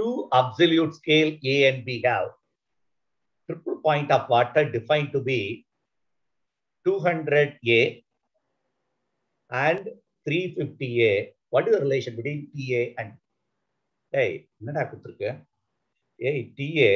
two absolute scale A and B have triple point of water defined to be 200A and 350A. What is the relation between TA and ஏய் என்னடா கொடுத்துருக்கு ஏய் TA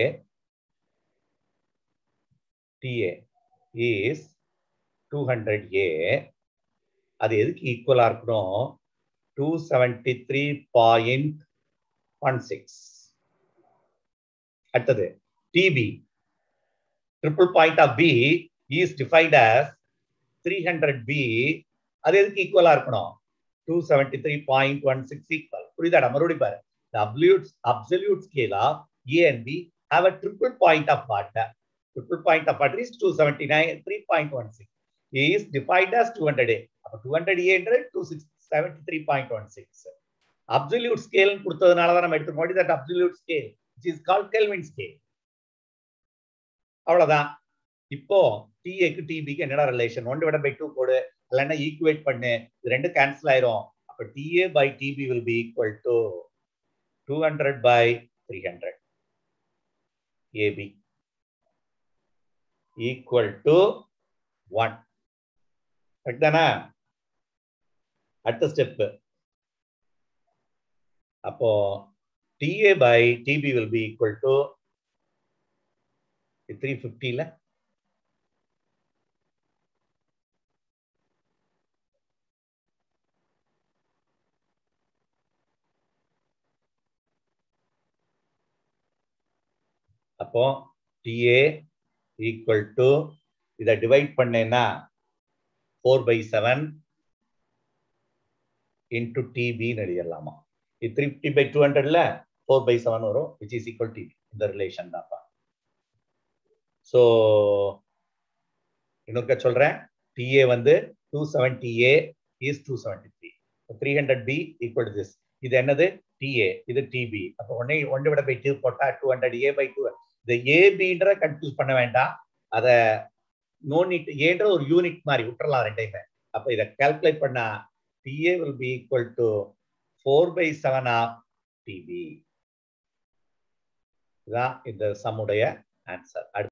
TA is 200A அது எதுக்கு ஈக்குவலா இருக்கணும் two seventy three point one six அடுத்தது TP triple point of P is defined as three hundred P அது எதுக்கு ஈக்குவலா இருக்கணும் two seventy three point one six equal புரியுதாடா மறுபடியும் பாரு absolute absolute scale of A and B have a triple point of water triple point of water is two seventy nine three point one six is defined as two hundred A அப்போ two hundred ஏ two six seventy three point one six absolute scale கொடுத்ததுனால தான் நம்ம எடுத்துக்கோம் that absolute scale which is call Kelvin scale அவ்வளவுதான் இப்போ டிஏக்கு டிபிக்கு என்னடா relation one divide by two போடு இல்லைன்னா ஈக்குவேட் பண்ணு இது ரெண்டு கேன்சல் ஆயிரும் அப்ப TA by TB will be equal to two hundred by three hundred AB equal to one correct தானே அடுத்த ஸ்டெப் அப்போ TA by TB will be equal to three ஃபிஃப்டியில் அப்போ டிஏ ஈக்குவல் டு இதை டிவைட் பண்ணேன்னா four by seven into டிபின்னு எழுதிடலாமா இது த்ரீ ஃபிஃப்டி பை டூ ஹண்ட்ரட்ல ஃபோர் பை செவன் வரும் விச் இஸ் ஈக்குவல் டிபி இந்த ரிலேஷன் தான்ப்பா ஸோ இன்னொருக்க சொல்றேன் டிஏ வந்து two seventy A is two seventy three three hundred B equal to this இது என்னது டிஏ இது டிபி அப்போ ஒன்னே ஒன்று விட பை டூ போட்டா two hundred A by two இந்த ஏபின்ற கன்ஃபியூஸ் பண்ண வேண்டாம் அதை நோனிட் ஏன்ற ஒரு யூனிட் மாதிரி விட்டுறலாம் ரெண்டையுமே அப்போ இதை கால்குலேட் பண்ணா TA will be equal to four by seven of TB இதுதான் இந்த சம்முடைய ஆன்சர்